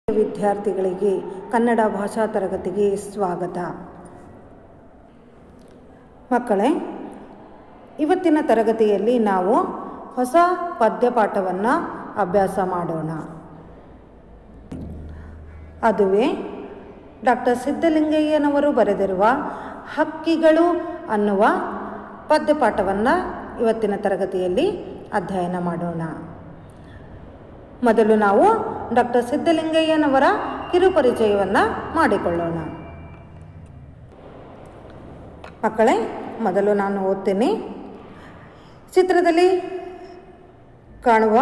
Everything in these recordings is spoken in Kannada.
ವಿದ್ಯಾರ್ಥಿಗಳಿಗೆ ಕನ್ನಡ ಭಾಷಾ ತರಗತಿಗೆ ಸ್ವಾಗತ ಮಕ್ಕಳೇ ಇವತ್ತಿನ ತರಗತಿಯಲ್ಲಿ ನಾವು ಹೊಸ ಪದ್ಯಪಾಠವನ್ನು ಅಭ್ಯಾಸ ಮಾಡೋಣ ಅದುವೇ ಡಾಕ್ಟರ್ ಸಿದ್ಧಲಿಂಗಯ್ಯನವರು ಬರೆದಿರುವ ಹಕ್ಕಿಗಳು ಅನ್ನುವ ಪದ್ಯಪಾಠವನ್ನು ಇವತ್ತಿನ ತರಗತಿಯಲ್ಲಿ ಅಧ್ಯಯನ ಮಾಡೋಣ ಮೊದಲು ನಾವು ಡಾಕ್ಟರ್ ಸಿದ್ಧಲಿಂಗಯ್ಯನವರ ಕಿರುಪರಿಚಯವನ್ನು ಮಾಡಿಕೊಳ್ಳೋಣ ಮಕ್ಕಳೇ ಮೊದಲು ನಾನು ಓದ್ತೀನಿ ಚಿತ್ರದಲ್ಲಿ ಕಾಣುವ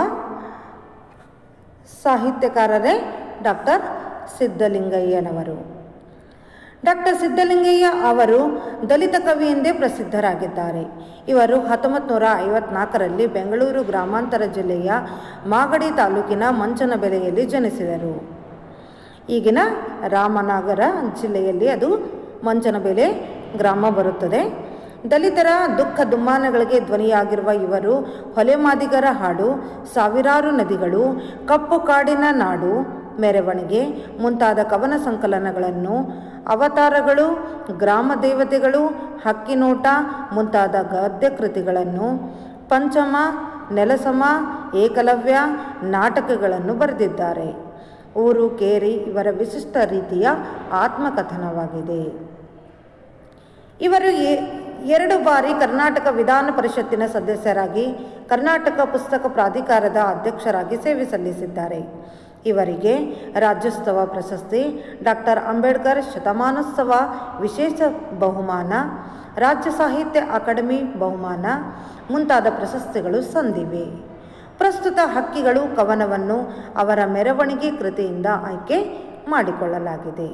ಸಾಹಿತ್ಯಕಾರರೇ ಡಾಕ್ಟರ್ ಸಿದ್ಧಲಿಂಗಯ್ಯನವರು ಡಾಕ್ಟರ್ ಸಿದ್ಧಲಿಂಗಯ್ಯ ಅವರು ದಲಿತ ಕವಿ ಎಂದೇ ಪ್ರಸಿದ್ಧರಾಗಿದ್ದಾರೆ ಇವರು ಹತ್ತೊಂಬತ್ತು ನೂರ ಐವತ್ನಾಲ್ಕರಲ್ಲಿ ಬೆಂಗಳೂರು ಗ್ರಾಮಾಂತರ ಜಿಲ್ಲೆಯ ಮಾಗಡಿ ತಾಲೂಕಿನ ಮಂಚನಬೆಲೆಯಲ್ಲಿ ಜನಿಸಿದರು ಈಗಿನ ರಾಮನಗರ ಜಿಲ್ಲೆಯಲ್ಲಿ ಅದು ಮಂಚನಬೆಲೆ ಗ್ರಾಮ ಬರುತ್ತದೆ ದಲಿತರ ದುಃಖ ದುಮ್ಮಾನಗಳಿಗೆ ಧ್ವನಿಯಾಗಿರುವ ಇವರು ಹೊಲೆಮಾದಿಗರ ಹಾಡು ಸಾವಿರಾರು ನದಿಗಳು ಕಪ್ಪು ಕಾಡಿನ ನಾಡು ಮೆರವಣಿಗೆ ಮುಂತಾದ ಕವನ ಸಂಕಲನಗಳನ್ನು ಅವತಾರಗಳು ಗ್ರಾಮ ದೇವತೆಗಳು ಹಕ್ಕಿನೋಟ ಮುಂತಾದ ಗದ್ಯ ಕೃತಿಗಳನ್ನು ಪಂಚಮ ನೆಲಸಮ ಏಕಲವ್ಯ ನಾಟಕಗಳನ್ನು ಬರೆದಿದ್ದಾರೆ ಊರು ಕೇರಿ ಇವರ ವಿಶಿಷ್ಟ ರೀತಿಯ ಆತ್ಮಕಥನವಾಗಿದೆ ಇವರು ಎರಡು ಬಾರಿ ಕರ್ನಾಟಕ ವಿಧಾನ ಪರಿಷತ್ತಿನ ಸದಸ್ಯರಾಗಿ ಕರ್ನಾಟಕ ಪುಸ್ತಕ ಪ್ರಾಧಿಕಾರದ ಅಧ್ಯಕ್ಷರಾಗಿ ಸೇವೆ ಸಲ್ಲಿಸಿದ್ದಾರೆ ಇವರಿಗೆ ರಾಜ್ಯೋತ್ಸವ ಪ್ರಶಸ್ತಿ ಡಾಕ್ಟರ್ ಅಂಬೇಡ್ಕರ್ ಶತಮಾನೋತ್ಸವ ವಿಶೇಷ ಬಹುಮಾನ ರಾಜ್ಯ ಸಾಹಿತ್ಯ ಅಕಾಡೆಮಿ ಬಹುಮಾನ ಮುಂತಾದ ಪ್ರಶಸ್ತಿಗಳು ಸಂದಿವೆ ಪ್ರಸ್ತುತ ಹಕ್ಕಿಗಳು ಕವನವನ್ನು ಅವರ ಮೆರವಣಿಗೆ ಕೃತಿಯಿಂದ ಆಯ್ಕೆ ಮಾಡಿಕೊಳ್ಳಲಾಗಿದೆ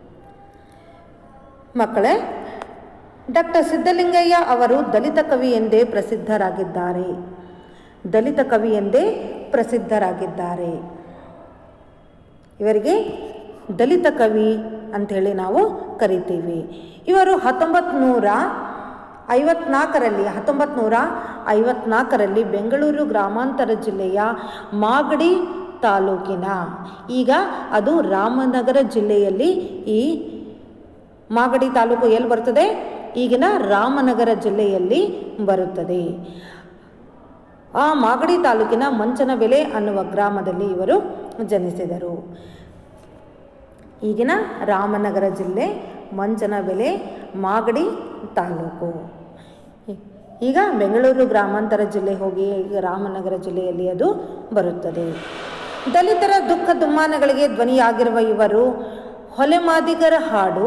ಮಕ್ಕಳೇ ಡಾಕ್ಟರ್ ಸಿದ್ಧಲಿಂಗಯ್ಯ ಅವರು ದಲಿತ ಕವಿ ಎಂದೇ ಪ್ರಸಿದ್ಧರಾಗಿದ್ದಾರೆ ದಲಿತ ಕವಿ ಎಂದೇ ಪ್ರಸಿದ್ಧರಾಗಿದ್ದಾರೆ ಇವರಿಗೆ ದಲಿತ ಕವಿ ಅಂಥೇಳಿ ನಾವು ಕರಿತೀವಿ ಇವರು ಹತ್ತೊಂಬತ್ತು ನೂರ ಐವತ್ನಾಲ್ಕರಲ್ಲಿ ಹತ್ತೊಂಬತ್ತು ನೂರ ಐವತ್ನಾಲ್ಕರಲ್ಲಿ ಬೆಂಗಳೂರು ಗ್ರಾಮಾಂತರ ಜಿಲ್ಲೆಯ ಮಾಗಡಿ ತಾಲೂಕಿನ ಈಗ ಅದು ರಾಮನಗರ ಜಿಲ್ಲೆಯಲ್ಲಿ ಈ ಮಾಗಡಿ ತಾಲೂಕು ಎಲ್ಲಿ ಬರ್ತದೆ ಈಗಿನ ರಾಮನಗರ ಜಿಲ್ಲೆಯಲ್ಲಿ ಬರುತ್ತದೆ ಆ ಮಾಗಡಿ ತಾಲೂಕಿನ ಮಂಚನಬೆಲೆ ಅನ್ನುವ ಗ್ರಾಮದಲ್ಲಿ ಇವರು ಜನಿಸಿದರು ಈಗಿನ ರಾಮನಗರ ಜಿಲ್ಲೆ ಮಂಚನಬೆಲೆ ಮಾಗಡಿ ತಾಲೂಕು ಈಗ ಬೆಂಗಳೂರು ಗ್ರಾಮಾಂತರ ಜಿಲ್ಲೆ ಹೋಗಿ ಈಗ ರಾಮನಗರ ಜಿಲ್ಲೆಯಲ್ಲಿ ಅದು ಬರುತ್ತದೆ ದಲಿತರ ದುಃಖ ದುಮ್ಮಾನಗಳಿಗೆ ಧ್ವನಿಯಾಗಿರುವ ಇವರು ಹೊಲೆಮಾದಿಗರ ಹಾಡು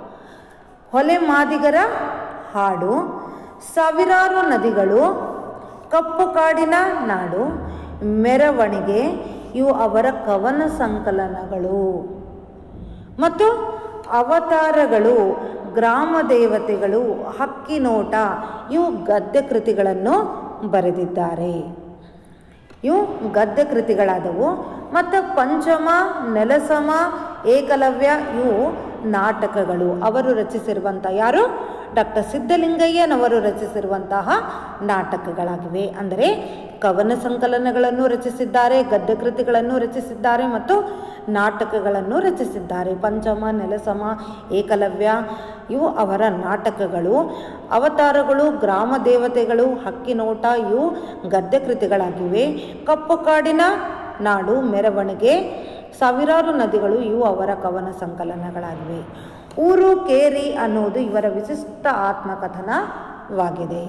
ಹೊಲೆಮಾದಿಗರ ಹಾಡು ಸಾವಿರಾರು ನದಿಗಳು ಕಪ್ಪು ಕಾಡಿನ ನಾಡು ಮೆರವಣಿಗೆ ಇವು ಅವರ ಕವನ ಸಂಕಲನಗಳು ಮತ್ತು ಅವತಾರಗಳು ಗ್ರಾಮ ದೇವತೆಗಳು ಹಕ್ಕಿನೋಟ ಇವು ಗದ್ಯ ಕೃತಿಗಳನ್ನು ಬರೆದಿದ್ದಾರೆ ಇವು ಗದ್ಯ ಕೃತಿಗಳಾದವು ಮತ್ತು ಪಂಚಮ ನೆಲಸಮ ಏಕಲವ್ಯ ಇವು ನಾಟಕಗಳು ಅವರು ರಚಿಸಿರುವಂಥ ಯಾರು ಡಾಕ್ಟರ್ ಸಿದ್ಧಲಿಂಗಯ್ಯನವರು ರಚಿಸಿರುವಂತಹ ನಾಟಕಗಳಾಗಿವೆ ಅಂದರೆ ಕವನ ಸಂಕಲನಗಳನ್ನು ರಚಿಸಿದ್ದಾರೆ ಗದ್ಯ ಕೃತಿಗಳನ್ನು ರಚಿಸಿದ್ದಾರೆ ಮತ್ತು ನಾಟಕಗಳನ್ನು ರಚಿಸಿದ್ದಾರೆ ಪಂಚಮ ನೆಲಸಮ ಏಕಲವ್ಯ ಇವು ಅವರ ನಾಟಕಗಳು ಅವತಾರಗಳು ಗ್ರಾಮ ದೇವತೆಗಳು ಹಕ್ಕಿನೋಟ ಇವು ಗದ್ಯ ಕೃತಿಗಳಾಗಿವೆ ಕಪ್ಪು ಕಾಡಿನ ನಾಡು ಮೆರವಣಿಗೆ ಸಾವಿರಾರು ನದಿಗಳು ಇವು ಅವರ ಕವನ ಸಂಕಲನಗಳಾಗಿವೆ ಊರು ಕೇರಿ ಅನ್ನುವುದು ಇವರ ವಿಶಿಷ್ಟ ಆತ್ಮಕಥನವಾಗಿದೆ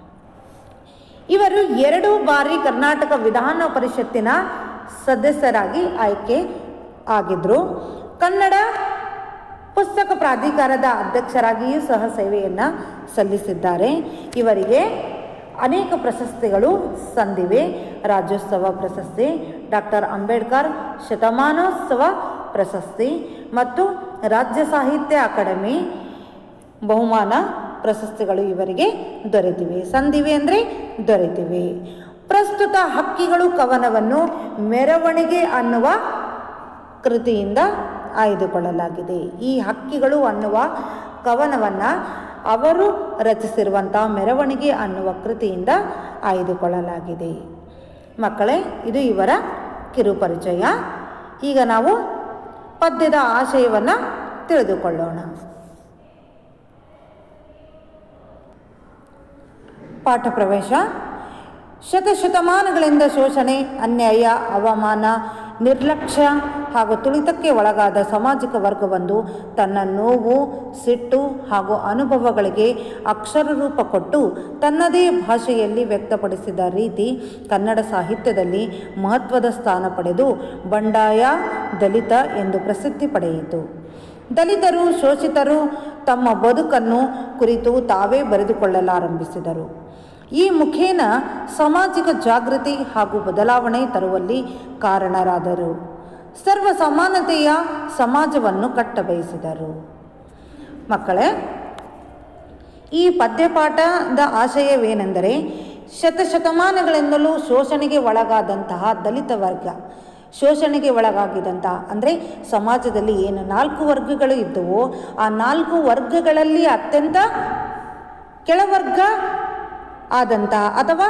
ಇವರು ಎರಡು ಬಾರಿ ಕರ್ನಾಟಕ ವಿಧಾನ ಪರಿಷತ್ತಿನ ಸದಸ್ಯರಾಗಿ ಆಯ್ಕೆ ಆಗಿದ್ದರು ಕನ್ನಡ ಪುಸ್ತಕ ಪ್ರಾಧಿಕಾರದ ಅಧ್ಯಕ್ಷರಾಗಿಯೂ ಸಹ ಸೇವೆಯನ್ನು ಸಲ್ಲಿಸಿದ್ದಾರೆ ಇವರಿಗೆ ಅನೇಕ ಪ್ರಶಸ್ತಿಗಳು ಸಂದಿವೆ ರಾಜ್ಯೋತ್ಸವ ಪ್ರಶಸ್ತಿ ಡಾಕ್ಟರ್ ಅಂಬೇಡ್ಕರ್ ಶತಮಾನೋತ್ಸವ ಪ್ರಶಸ್ತಿ ಮತ್ತು ರಾಜ್ಯ ಸಾಹಿತ್ಯ ಅಕಾಡೆಮಿ ಬಹುಮಾನ ಪ್ರಶಸ್ತಿಗಳು ಇವರಿಗೆ ದೊರೆತಿವೆ ಸಂದಿವೆ ಅಂದರೆ ದೊರೆತಿವೆ ಪ್ರಸ್ತುತ ಹಕ್ಕಿಗಳು ಕವನವನ್ನು ಮೆರವಣಿಗೆ ಅನ್ನುವ ಕೃತಿಯಿಂದ ಆಯ್ದುಕೊಳ್ಳಲಾಗಿದೆ ಈ ಹಕ್ಕಿಗಳು ಅನ್ನುವ ಕವನವನ್ನು ಅವರು ರಚಿಸಿರುವಂಥ ಮೆರವಣಿಗೆ ಅನ್ನುವ ಕೃತಿಯಿಂದ ಆಯ್ದುಕೊಳ್ಳಲಾಗಿದೆ ಮಕ್ಕಳೇ ಇದು ಇವರ ಕಿರುಪರಿಚಯ ಈಗ ನಾವು ಪದ್ಯದ ಆಶಯವನ್ನು ತಿಳಿದುಕೊಳ್ಳೋಣ ಪಾಠ ಪ್ರವೇಶ ಶತಶತಮಾನಗಳಿಂದ ಶೋಷಣೆ ಅನ್ಯಾಯ ಅವಮಾನ ನಿರ್ಲಕ್ಷ್ಯ ಹಾಗೂ ತುಳಿತಕ್ಕೆ ಒಳಗಾದ ಸಾಮಾಜಿಕ ವರ್ಗವೊಂದು ತನ್ನ ನೋವು ಸಿಟ್ಟು ಹಾಗೂ ಅನುಭವಗಳಿಗೆ ಅಕ್ಷರ ರೂಪ ಕೊಟ್ಟು ತನ್ನದೇ ಭಾಷೆಯಲ್ಲಿ ವ್ಯಕ್ತಪಡಿಸಿದ ರೀತಿ ಕನ್ನಡ ಸಾಹಿತ್ಯದಲ್ಲಿ ಮಹತ್ವದ ಸ್ಥಾನ ಪಡೆದು ಬಂಡಾಯ ದಲಿತ ಎಂದು ಪ್ರಸಿದ್ಧಿ ಪಡೆಯಿತು ದಲಿತರು ಶೋಷಿತರು ತಮ್ಮ ಬದುಕನ್ನು ಕುರಿತು ತಾವೇ ಬರೆದುಕೊಳ್ಳಲಾರಂಭಿಸಿದರು ಈ ಮುಖೇನ ಸಾಮಾಜಿಕ ಜಾಗೃತಿ ಹಾಗೂ ಬದಲಾವಣೆ ತರುವಲ್ಲಿ ಕಾರಣರಾದರು ಸರ್ವ ಸಮಾನತೆಯ ಸಮಾಜವನ್ನು ಕಟ್ಟಬಯಸಿದರು ಮಕ್ಕಳೇ ಈ ಪದ್ಯಪಾಠದ ಆಶಯವೇನೆಂದರೆ ಶತಶತಮಾನಗಳಿಂದಲೂ ಶೋಷಣೆಗೆ ಒಳಗಾದಂತಹ ದಲಿತ ವರ್ಗ ಶೋಷಣೆಗೆ ಒಳಗಾಗಿದಂತಹ ಅಂದರೆ ಸಮಾಜದಲ್ಲಿ ಏನು ನಾಲ್ಕು ವರ್ಗಗಳು ಇದ್ದವೋ ಆ ನಾಲ್ಕು ವರ್ಗಗಳಲ್ಲಿ ಅತ್ಯಂತ ಕೆಳವರ್ಗ ಆದಂತಹ ಅಥವಾ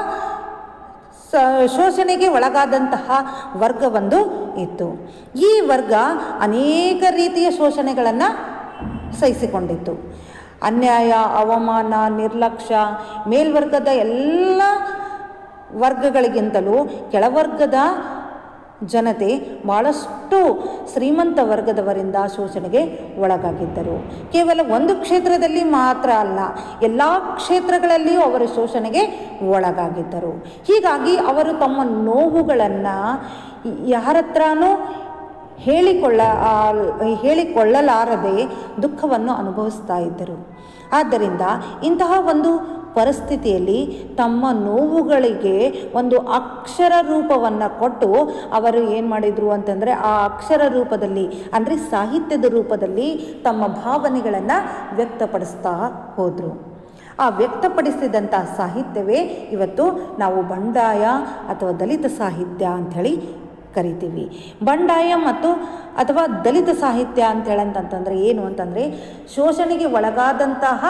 ಸ ಶೋಷಣೆಗೆ ಒಳಗಾದಂತಹ ವರ್ಗವೊಂದು ಇತ್ತು ಈ ವರ್ಗ ಅನೇಕ ರೀತಿಯ ಶೋಷಣೆಗಳನ್ನು ಸಹಿಸಿಕೊಂಡಿತ್ತು ಅನ್ಯಾಯ ಅವಮಾನ ನಿರ್ಲಕ್ಷ್ಯ ಮೇಲ್ವರ್ಗದ ಎಲ್ಲ ವರ್ಗಗಳಿಗಿಂತಲೂ ಕೆಳವರ್ಗದ ಜನತೆ ಭಾಳಷ್ಟು ಶ್ರೀಮಂತ ವರ್ಗದವರಿಂದ ಶೋಷಣೆಗೆ ಒಳಗಾಗಿದ್ದರು ಕೇವಲ ಒಂದು ಕ್ಷೇತ್ರದಲ್ಲಿ ಮಾತ್ರ ಅಲ್ಲ ಎಲ್ಲ ಕ್ಷೇತ್ರಗಳಲ್ಲಿಯೂ ಅವರು ಶೋಷಣೆಗೆ ಒಳಗಾಗಿದ್ದರು ಹೀಗಾಗಿ ಅವರು ತಮ್ಮ ನೋವುಗಳನ್ನು ಯಾರ ಹತ್ರನೂ ಹೇಳಿಕೊಳ್ಳ ಹೇಳಿಕೊಳ್ಳಲಾರದೆ ದುಃಖವನ್ನು ಅನುಭವಿಸ್ತಾ ಇದ್ದರು ಆದ್ದರಿಂದ ಇಂತಹ ಒಂದು ಪರಿಸ್ಥಿತಿಯಲ್ಲಿ ತಮ್ಮ ನೋವುಗಳಿಗೆ ಒಂದು ಅಕ್ಷರ ರೂಪವನ್ನು ಕೊಟ್ಟು ಅವರು ಏನು ಮಾಡಿದರು ಅಂತಂದರೆ ಆ ಅಕ್ಷರ ರೂಪದಲ್ಲಿ ಅಂದರೆ ಸಾಹಿತ್ಯದ ರೂಪದಲ್ಲಿ ತಮ್ಮ ಭಾವನೆಗಳನ್ನು ವ್ಯಕ್ತಪಡಿಸ್ತಾ ಹೋದರು ಆ ವ್ಯಕ್ತಪಡಿಸಿದಂಥ ಸಾಹಿತ್ಯವೇ ಇವತ್ತು ನಾವು ಬಂಡಾಯ ಅಥವಾ ದಲಿತ ಸಾಹಿತ್ಯ ಅಂಥೇಳಿ ಕರಿತೀವಿ ಬಂಡಾಯ ಮತ್ತು ಅಥವಾ ದಲಿತ ಸಾಹಿತ್ಯ ಅಂತೇಳಂತಂತಂದರೆ ಏನು ಅಂತಂದರೆ ಶೋಷಣೆಗೆ ಒಳಗಾದಂತಹ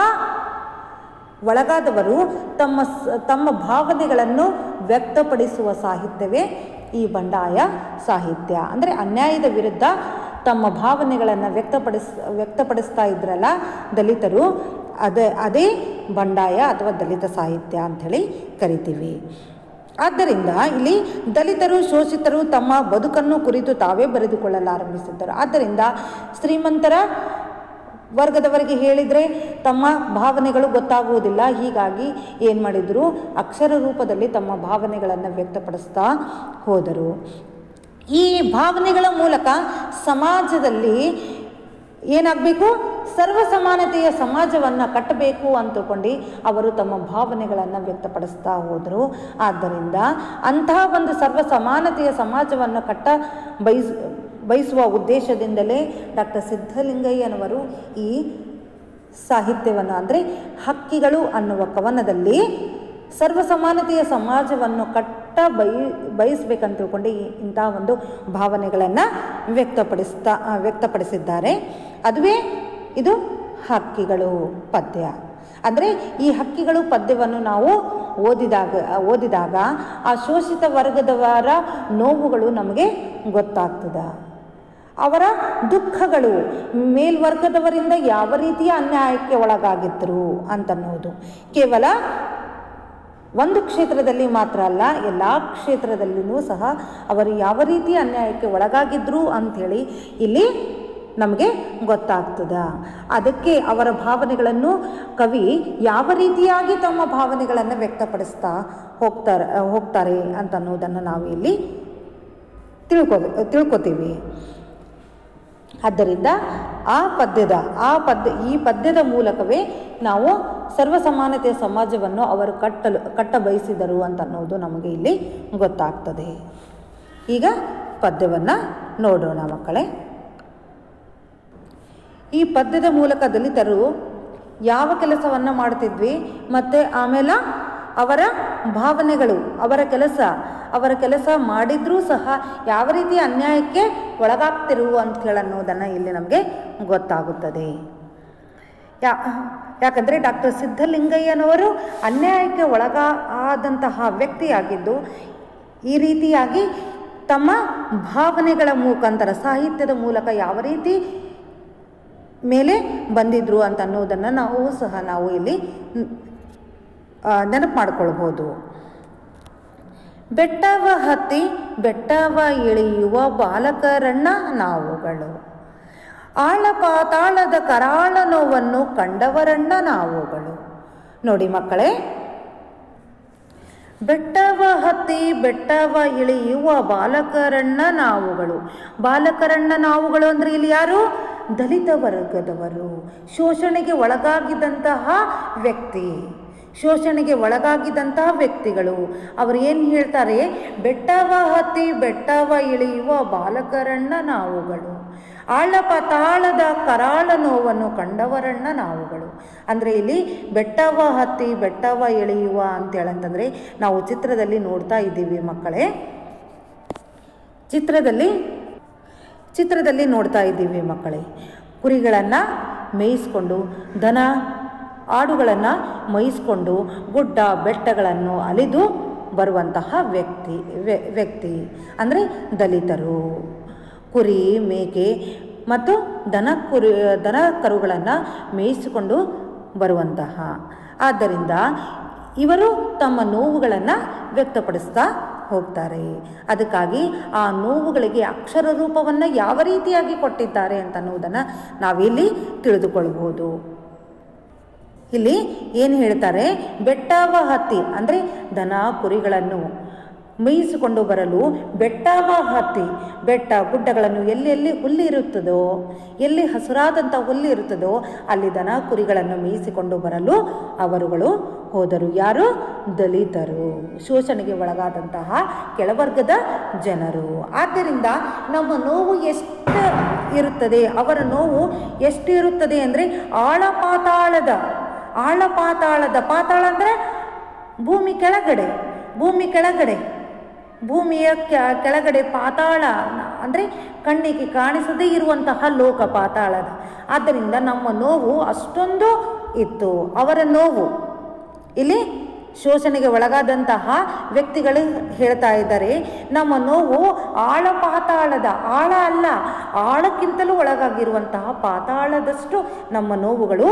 ಒಳಗಾದವರು ತಮ್ಮ ಸ ತಮ್ಮ ಭಾವನೆಗಳನ್ನು ವ್ಯಕ್ತಪಡಿಸುವ ಸಾಹಿತ್ಯವೇ ಈ ಬಂಡಾಯ ಸಾಹಿತ್ಯ ಅಂದರೆ ಅನ್ಯಾಯದ ವಿರುದ್ಧ ತಮ್ಮ ಭಾವನೆಗಳನ್ನು ವ್ಯಕ್ತಪಡಿಸ್ ವ್ಯಕ್ತಪಡಿಸ್ತಾ ಇದ್ರಲ್ಲ ದಲಿತರು ಅದೇ ಅದೇ ಬಂಡಾಯ ಅಥವಾ ದಲಿತ ಸಾಹಿತ್ಯ ಅಂಥೇಳಿ ಕರಿತೀವಿ ಆದ್ದರಿಂದ ಇಲ್ಲಿ ದಲಿತರು ಶೋಷಿತರು ತಮ್ಮ ಬದುಕನ್ನು ಕುರಿತು ತಾವೇ ಬರೆದುಕೊಳ್ಳಲಾರಂಭಿಸಿದ್ದರು ಆದ್ದರಿಂದ ಶ್ರೀಮಂತರ ವರ್ಗದವರಿಗೆ ಹೇಳಿದರೆ ತಮ್ಮ ಭಾವನೆಗಳು ಗೊತ್ತಾಗುವುದಿಲ್ಲ ಹೀಗಾಗಿ ಏನು ಮಾಡಿದರು ಅಕ್ಷರ ರೂಪದಲ್ಲಿ ತಮ್ಮ ಭಾವನೆಗಳನ್ನು ವ್ಯಕ್ತಪಡಿಸ್ತಾ ಹೋದರು ಈ ಭಾವನೆಗಳ ಮೂಲಕ ಸಮಾಜದಲ್ಲಿ ಏನಾಗಬೇಕು ಸರ್ವ ಸಮಾನತೆಯ ಸಮಾಜವನ್ನು ಕಟ್ಟಬೇಕು ಅಂತಕೊಂಡು ಅವರು ತಮ್ಮ ಭಾವನೆಗಳನ್ನು ವ್ಯಕ್ತಪಡಿಸ್ತಾ ಹೋದರು ಆದ್ದರಿಂದ ಅಂತಹ ಒಂದು ಸರ್ವ ಸಮಾನತೆಯ ಸಮಾಜವನ್ನು ಕಟ್ಟ ಬಯಸ್ ಬಯಸುವ ಉದ್ದೇಶದಿಂದಲೇ ಡಾಕ್ಟರ್ ಸಿದ್ಧಲಿಂಗಯ್ಯನವರು ಈ ಸಾಹಿತ್ಯವನ್ನು ಅಂದರೆ ಹಕ್ಕಿಗಳು ಅನ್ನುವ ಕವನದಲ್ಲಿ ಸರ್ವ ಸಮಾನತೆಯ ಸಮಾಜವನ್ನು ಕಟ್ಟ ಬಯ ಬಯಸ್ಬೇಕಂತ ತಿಳ್ಕೊಂಡು ಈ ಇಂತಹ ಒಂದು ಭಾವನೆಗಳನ್ನು ವ್ಯಕ್ತಪಡಿಸ್ತಾ ವ್ಯಕ್ತಪಡಿಸಿದ್ದಾರೆ ಅದುವೇ ಇದು ಹಕ್ಕಿಗಳು ಪದ್ಯ ಅಂದರೆ ಈ ಹಕ್ಕಿಗಳು ಪದ್ಯವನ್ನು ನಾವು ಓದಿದಾಗ ಓದಿದಾಗ ಆ ಶೋಷಿತ ವರ್ಗದವರ ನೋವುಗಳು ನಮಗೆ ಗೊತ್ತಾಗ್ತದೆ ಅವರ ದುಃಖಗಳು ಮೇಲ್ವರ್ಗದವರಿಂದ ಯಾವ ರೀತಿಯ ಅನ್ಯಾಯಕ್ಕೆ ಒಳಗಾಗಿದ್ದರು ಅಂತನ್ನೋದು ಕೇವಲ ಒಂದು ಕ್ಷೇತ್ರದಲ್ಲಿ ಮಾತ್ರ ಅಲ್ಲ ಎಲ್ಲ ಕ್ಷೇತ್ರದಲ್ಲಿಯೂ ಸಹ ಅವರು ಯಾವ ರೀತಿ ಅನ್ಯಾಯಕ್ಕೆ ಒಳಗಾಗಿದ್ರು ಅಂಥೇಳಿ ಇಲ್ಲಿ ನಮಗೆ ಗೊತ್ತಾಗ್ತದ ಅದಕ್ಕೆ ಅವರ ಭಾವನೆಗಳನ್ನು ಕವಿ ಯಾವ ರೀತಿಯಾಗಿ ತಮ್ಮ ಭಾವನೆಗಳನ್ನು ವ್ಯಕ್ತಪಡಿಸ್ತಾ ಹೋಗ್ತಾರೆ ಹೋಗ್ತಾರೆ ಅಂತ ಅನ್ನೋದನ್ನು ನಾವು ಇಲ್ಲಿ ತಿಳ್ಕೊ ತಿಳ್ಕೊತೀವಿ ಆದ್ದರಿಂದ ಆ ಪದ್ಯದ ಆ ಪದ್ಯ ಈ ಪದ್ಯದ ಮೂಲಕವೇ ನಾವು ಸರ್ವ ಸಮಾನತೆಯ ಸಮಾಜವನ್ನು ಅವರು ಕಟ್ಟಲು ಕಟ್ಟ ಬಯಸಿದರು ಅಂತ ಅನ್ನೋದು ನಮಗೆ ಇಲ್ಲಿ ಗೊತ್ತಾಗ್ತದೆ ಈಗ ಪದ್ಯವನ್ನು ನೋಡೋಣ ಮಕ್ಕಳೇ ಈ ಪದ್ಯದ ಮೂಲಕ ದಲಿತರು ಯಾವ ಕೆಲಸವನ್ನು ಮಾಡ್ತಿದ್ವಿ ಮತ್ತು ಆಮೇಲೆ ಅವರ ಭಾವನೆಗಳು ಅವರ ಕೆಲಸ ಅವರ ಕೆಲಸ ಮಾಡಿದ್ರೂ ಸಹ ಯಾವ ರೀತಿ ಅನ್ಯಾಯಕ್ಕೆ ಒಳಗಾಗ್ತಿರು ಅಂಥೇಳಿ ಅನ್ನೋದನ್ನು ಇಲ್ಲಿ ನಮಗೆ ಗೊತ್ತಾಗುತ್ತದೆ ಯಾ ಯಾಕಂದರೆ ಡಾಕ್ಟರ್ ಸಿದ್ಧಲಿಂಗಯ್ಯನವರು ಅನ್ಯಾಯಕ್ಕೆ ಒಳಗ ಆದಂತಹ ವ್ಯಕ್ತಿಯಾಗಿದ್ದು ಈ ರೀತಿಯಾಗಿ ತಮ್ಮ ಭಾವನೆಗಳ ಮುಖಾಂತರ ಸಾಹಿತ್ಯದ ಮೂಲಕ ಯಾವ ರೀತಿ ಮೇಲೆ ಬಂದಿದ್ರು ಅಂತ ಅನ್ನೋದನ್ನು ನಾವು ಸಹ ನಾವು ಇಲ್ಲಿ ನೆನಪು ಮಾಡ್ಕೊಳ್ಬೋದು ಬೆಟ್ಟವ ಹತ್ತಿ ಬೆಟ್ಟವ ಇಳಿಯುವ ಬಾಲಕರಣ್ಣ ನಾವುಗಳು ಆಳ ಪಾತಾಳದ ಕರಾಳ ನೋವನ್ನು ಕಂಡವರಣ್ಣ ನಾವುಗಳು ನೋಡಿ ಮಕ್ಕಳೇ ಬೆಟ್ಟವ ಹತ್ತಿ ಬೆಟ್ಟವ ಇಳಿಯುವ ಬಾಲಕರಣ್ಣ ನಾವುಗಳು ಬಾಲಕರಣ್ಣ ನಾವುಗಳು ಅಂದರೆ ಇಲ್ಲಿ ಯಾರು ದಲಿತ ವರ್ಗದವರು ಶೋಷಣೆಗೆ ಒಳಗಾಗಿದ್ದಂತಹ ವ್ಯಕ್ತಿ ಶೋಷಣೆಗೆ ಒಳಗಾಗಿದ್ದಂತಹ ವ್ಯಕ್ತಿಗಳು ಅವರು ಏನು ಹೇಳ್ತಾರೆ ಬೆಟ್ಟವ ಹತ್ತಿ ಬೆಟ್ಟವ ಇಳಿಯುವ ಬಾಲಕರಣ್ಣ ನಾವುಗಳು ಆಳ ಪಾತಾಳದ ಕರಾಳ ನೋವನ್ನು ಕಂಡವರಣ್ಣ ನಾವುಗಳು ಅಂದರೆ ಇಲ್ಲಿ ಬೆಟ್ಟವ ಹತ್ತಿ ಬೆಟ್ಟವ ಇಳಿಯುವ ಅಂತೇಳಂತಂದರೆ ನಾವು ಚಿತ್ರದಲ್ಲಿ ನೋಡ್ತಾ ಇದ್ದೀವಿ ಮಕ್ಕಳೇ ಚಿತ್ರದಲ್ಲಿ ಚಿತ್ರದಲ್ಲಿ ನೋಡ್ತಾ ಇದ್ದೀವಿ ಮಕ್ಕಳೇ ಕುರಿಗಳನ್ನು ಮೇಯಿಸ್ಕೊಂಡು ದನ ಆಡುಗಳನ್ನು ಮೇಯಿಸ್ಕೊಂಡು ಗುಡ್ಡ ಬೆಟ್ಟಗಳನ್ನು ಅಲಿದು ಬರುವಂತಹ ವ್ಯಕ್ತಿ ವ್ಯ- ವ್ಯಕ್ತಿ ಅಂದರೆ ದಲಿತರು ಕುರಿ ಮೇಕೆ ಮತ್ತು ದನ ಕುರಿ ದನ ಕರುಗಳನ್ನು ಮೇಯಿಸಿಕೊಂಡು ಬರುವಂತಹ ಆದ್ದರಿಂದ ಇವರು ತಮ್ಮ ನೋವುಗಳನ್ನು ವ್ಯಕ್ತಪಡಿಸ್ತಾ ಹೋಗ್ತಾರೆ ಅದಕ್ಕಾಗಿ ಆ ನೋವುಗಳಿಗೆ ಅಕ್ಷರ ರೂಪವನ್ನು ಯಾವ ರೀತಿಯಾಗಿ ಕೊಟ್ಟಿದ್ದಾರೆ ಅಂತ ಅನ್ನೋದನ್ನು ನಾವಿಲ್ಲಿ ತಿಳಿದುಕೊಳ್ಬೋದು ಇಲ್ಲಿ ಏನು ಹೇಳ್ತಾರೆ ಬೆಟ್ಟವ ಹತ್ತಿ ಅಂದರೆ ದನ ಕುರಿಗಳನ್ನು ಮೇಯಿಸಿಕೊಂಡು ಬರಲು ಬೆಟ್ಟವ ಹತ್ತಿ ಬೆಟ್ಟ ಗುಡ್ಡಗಳನ್ನು ಎಲ್ಲೆಲ್ಲಿ ಹುಲ್ಲು ಇರುತ್ತದೋ ಎಲ್ಲಿ ಹಸುರಾದಂಥ ಹುಲ್ಲು ಇರುತ್ತದೋ ಅಲ್ಲಿ ದನ ಕುರಿಗಳನ್ನು ಮೇಯಿಸಿಕೊಂಡು ಬರಲು ಅವರುಗಳು ಹೋದರು ಯಾರು ದಲಿತರು ಶೋಷಣೆಗೆ ಒಳಗಾದಂತಹ ಕೆಳವರ್ಗದ ಜನರು ಆದ್ದರಿಂದ ನಮ್ಮ ನೋವು ಎಷ್ಟು ಇರುತ್ತದೆ ಅವರ ನೋವು ಎಷ್ಟು ಇರುತ್ತದೆ ಅಂದರೆ ಆಳ ಪಾತಾಳದ ಆಳ ಪಾತಾಳದ ಪಾತಾಳ ಅಂದರೆ ಭೂಮಿ ಕೆಳಗಡೆ ಭೂಮಿ ಕೆಳಗಡೆ ಭೂಮಿಯ ಕೆ- ಕೆಳಗಡೆ ಪಾತಾಳ ಅಂದರೆ ಕಣ್ಣಿಗೆ ಕಾಣಿಸದೇ ಇರುವಂತಹ ಲೋಕ ಪಾತಾಳದ ಆದ್ದರಿಂದ ನಮ್ಮ ನೋವು ಅಷ್ಟೊಂದು ಇತ್ತು ಅವರ ನೋವು ಇಲ್ಲಿ ಶೋಷಣೆಗೆ ಒಳಗಾದಂತಹ ವ್ಯಕ್ತಿಗಳು ಹೇಳ್ತಾ ಇದ್ದಾರೆ ನಮ್ಮ ನೋವು ಆಳ ಪಾತಾಳದ ಆಳ ಅಲ್ಲ ಆಳಕ್ಕಿಂತಲೂ ಒಳಗಾಗಿರುವಂತಹ ಪಾತಾಳದಷ್ಟು ನಮ್ಮ ನೋವುಗಳು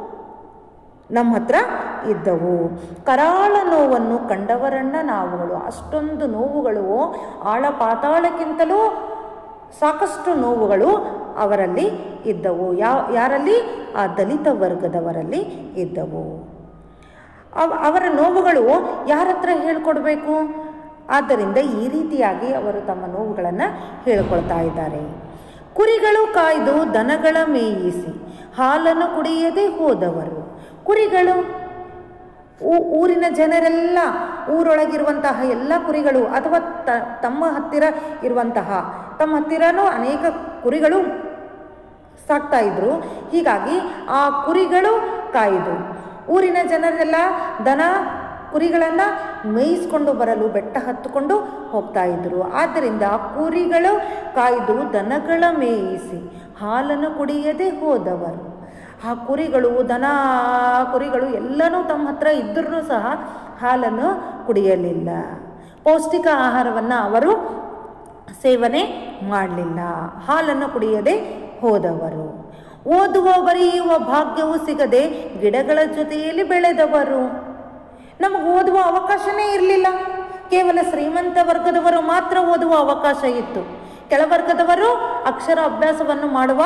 ನಮ್ಮ ಹತ್ರ ಇದ್ದವು ಕರಾಳ ನೋವನ್ನು ಕಂಡವರನ್ನ ನಾವುಗಳು ಅಷ್ಟೊಂದು ನೋವುಗಳು ಆಳ ಪಾತಾಳಕ್ಕಿಂತಲೂ ಸಾಕಷ್ಟು ನೋವುಗಳು ಅವರಲ್ಲಿ ಇದ್ದವು ಯಾವ ಯಾರಲ್ಲಿ ಆ ದಲಿತ ವರ್ಗದವರಲ್ಲಿ ಇದ್ದವು ಅವ ಅವರ ನೋವುಗಳು ಯಾರ ಹತ್ರ ಹೇಳ್ಕೊಡ್ಬೇಕು ಆದ್ದರಿಂದ ಈ ರೀತಿಯಾಗಿ ಅವರು ತಮ್ಮ ನೋವುಗಳನ್ನು ಹೇಳ್ಕೊಳ್ತಾ ಇದ್ದಾರೆ ಕುರಿಗಳು ಕಾಯ್ದು ದನಗಳ ಮೇಯಿಸಿ ಹಾಲನ್ನು ಕುಡಿಯದೆ ಹೋದವರು ಕುರಿಗಳು ಊ- ಊರಿನ ಜನರೆಲ್ಲ ಊರೊಳಗಿರುವಂತಹ ಎಲ್ಲ ಕುರಿಗಳು ಅಥವಾ ತ ತಮ್ಮ ಹತ್ತಿರ ಇರುವಂತಹ ತಮ್ಮ ಹತ್ತಿರನೂ ಅನೇಕ ಕುರಿಗಳು ಸಾಕ್ತಾ ಇದ್ರು ಹೀಗಾಗಿ ಆ ಕುರಿಗಳು ಕಾಯ್ದು ಊರಿನ ಜನರೆಲ್ಲ ದನ ಕುರಿಗಳನ್ನು ಮೇಯಿಸ್ಕೊಂಡು ಬರಲು ಬೆಟ್ಟ ಹತ್ತುಕೊಂಡು ಹೋಗ್ತಾ ಇದ್ರು ಆದ್ದರಿಂದ ಕುರಿಗಳು ಕಾಯ್ದು ದನಗಳ ಮೇಯಿಸಿ ಹಾಲನ್ನು ಕುಡಿಯದೆ ಹೋದವರು ಆ ಕುರಿಗಳು ದನ ಕುರಿಗಳು ಎಲ್ಲನೂ ತಮ್ಮ ಹತ್ರ ಇದ್ದರೂ ಸಹ ಹಾಲನ್ನು ಕುಡಿಯಲಿಲ್ಲ ಪೌಷ್ಟಿಕ ಆಹಾರವನ್ನು ಅವರು ಸೇವನೆ ಮಾಡಲಿಲ್ಲ ಹಾಲನ್ನು ಕುಡಿಯದೆ ಹೋದವರು ಓದುವ ಬರೆಯುವ ಭಾಗ್ಯವು ಸಿಗದೆ ಗಿಡಗಳ ಜೊತೆಯಲ್ಲಿ ಬೆಳೆದವರು ನಮಗೆ ಓದುವ ಅವಕಾಶನೇ ಇರಲಿಲ್ಲ ಕೇವಲ ಶ್ರೀಮಂತ ವರ್ಗದವರು ಮಾತ್ರ ಓದುವ ಅವಕಾಶ ಇತ್ತು ಕೆಳವರ್ಗದವರು ಅಕ್ಷರ ಅಭ್ಯಾಸವನ್ನು ಮಾಡುವ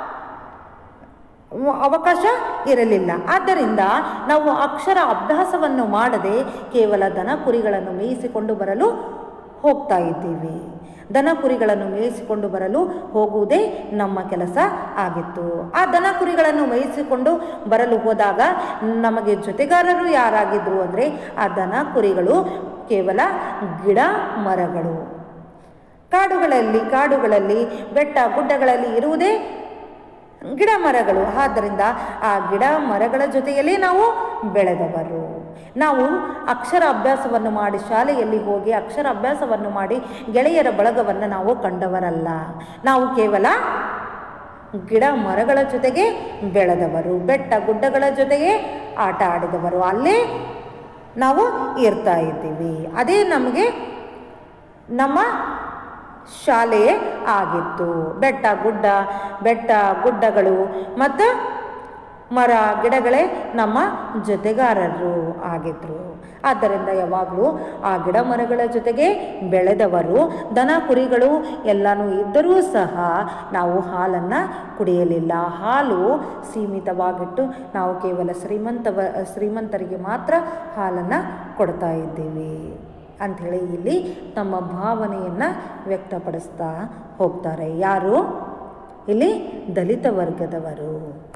ಅವಕಾಶ ಇರಲಿಲ್ಲ ಆದ್ದರಿಂದ ನಾವು ಅಕ್ಷರ ಅಭ್ಯಾಸವನ್ನು ಮಾಡದೆ ಕೇವಲ ದನ ಕುರಿಗಳನ್ನು ಮೇಯಿಸಿಕೊಂಡು ಬರಲು ಹೋಗ್ತಾ ಇದ್ದೀವಿ ದನ ಕುರಿಗಳನ್ನು ಮೇಯಿಸಿಕೊಂಡು ಬರಲು ಹೋಗುವುದೇ ನಮ್ಮ ಕೆಲಸ ಆಗಿತ್ತು ಆ ದನ ಕುರಿಗಳನ್ನು ಮೇಯಿಸಿಕೊಂಡು ಬರಲು ಹೋದಾಗ ನಮಗೆ ಜೊತೆಗಾರರು ಯಾರಾಗಿದ್ರು ಅಂದರೆ ಆ ದನ ಕುರಿಗಳು ಕೇವಲ ಗಿಡ ಮರಗಳು ಕಾಡುಗಳಲ್ಲಿ ಕಾಡುಗಳಲ್ಲಿ ಬೆಟ್ಟ ಗುಡ್ಡಗಳಲ್ಲಿ ಇರುವುದೇ ಗಿಡ ಮರಗಳು ಆದ್ದರಿಂದ ಆ ಗಿಡ ಮರಗಳ ಜೊತೆಯಲ್ಲೇ ನಾವು ಬೆಳೆದವರು ನಾವು ಅಕ್ಷರ ಅಭ್ಯಾಸವನ್ನು ಮಾಡಿ ಶಾಲೆಯಲ್ಲಿ ಹೋಗಿ ಅಕ್ಷರ ಅಭ್ಯಾಸವನ್ನು ಮಾಡಿ ಗೆಳೆಯರ ಬಳಗವನ್ನು ನಾವು ಕಂಡವರಲ್ಲ ನಾವು ಕೇವಲ ಗಿಡ ಮರಗಳ ಜೊತೆಗೆ ಬೆಳೆದವರು ಬೆಟ್ಟ ಗುಡ್ಡಗಳ ಜೊತೆಗೆ ಆಟ ಆಡಿದವರು ಅಲ್ಲೇ ನಾವು ಇರ್ತಾ ಇದ್ದೀವಿ ಅದೇ ನಮಗೆ ನಮ್ಮ ಶಾಲೆ ಆಗಿತ್ತು ಬೆಟ್ಟ ಗುಡ್ಡ ಬೆಟ್ಟ ಗುಡ್ಡಗಳು ಮತ್ತು ಮರ ಗಿಡಗಳೇ ನಮ್ಮ ಜೊತೆಗಾರರು ಆಗಿದ್ರು ಆದ್ದರಿಂದ ಯಾವಾಗಲೂ ಆ ಗಿಡ ಮರಗಳ ಜೊತೆಗೆ ಬೆಳೆದವರು ದನ ಕುರಿಗಳು ಎಲ್ಲನೂ ಇದ್ದರೂ ಸಹ ನಾವು ಹಾಲನ್ನು ಕುಡಿಯಲಿಲ್ಲ ಹಾಲು ಸೀಮಿತವಾಗಿಟ್ಟು ನಾವು ಕೇವಲ ಶ್ರೀಮಂತವ ಶ್ರೀಮಂತರಿಗೆ ಮಾತ್ರ ಹಾಲನ್ನು ಕೊಡ್ತಾ ಇದ್ದೀವಿ ಅಂಥೇಳಿ ಇಲ್ಲಿ ತಮ್ಮ ಭಾವನೆಯನ್ನು ವ್ಯಕ್ತಪಡಿಸ್ತಾ ಹೋಗ್ತಾರೆ ಯಾರು ಇಲ್ಲಿ ದಲಿತ ವರ್ಗದವರು